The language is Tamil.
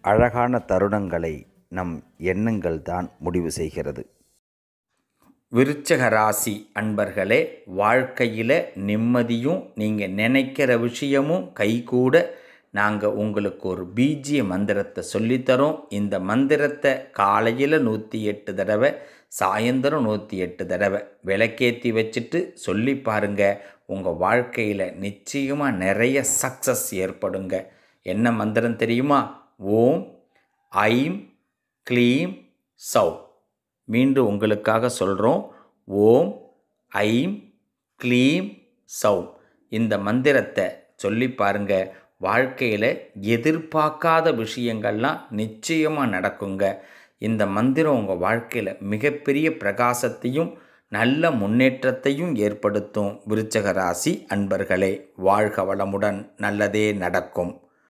அழகான தருணங்களை நம் எண்ணங்கள் தான் முடிவு செய்கிறது விருச்சக ராசி அன்பர்களே வாழ்க்கையில் நிம்மதியும் நீங்கள் நினைக்கிற விஷயமும் கைகூட நாங்கள் உங்களுக்கு ஒரு பீஜிய மந்திரத்தை சொல்லித்தரோம் இந்த மந்திரத்தை காலையில் நூற்றி எட்டு தடவை சாயந்தரம் நூற்றி எட்டு தடவை விளக்கேற்றி வச்சுட்டு சொல்லி பாருங்க உங்கள் வாழ்க்கையில் நிச்சயமாக நிறைய சக்ஸஸ் ஏற்படுங்க என்ன மந்திரம் தெரியுமா ஓம் ஐம் க்ளீம் சௌ மீண்டும் உங்களுக்காக சொல்கிறோம் ஓம் ஐம் க்ளீம் சௌம் இந்த மந்திரத்தை சொல்லி பாருங்க வாழ்க்கையில் எதிர்பார்க்காத விஷயங்கள்லாம் நிச்சயமாக நடக்குங்க இந்த மந்திரம் உங்கள் வாழ்க்கையில் மிகப்பெரிய பிரகாசத்தையும் நல்ல முன்னேற்றத்தையும் ஏற்படுத்தும் விருச்சக ராசி அன்பர்களே வாழ்க வளமுடன் நல்லதே நடக்கும்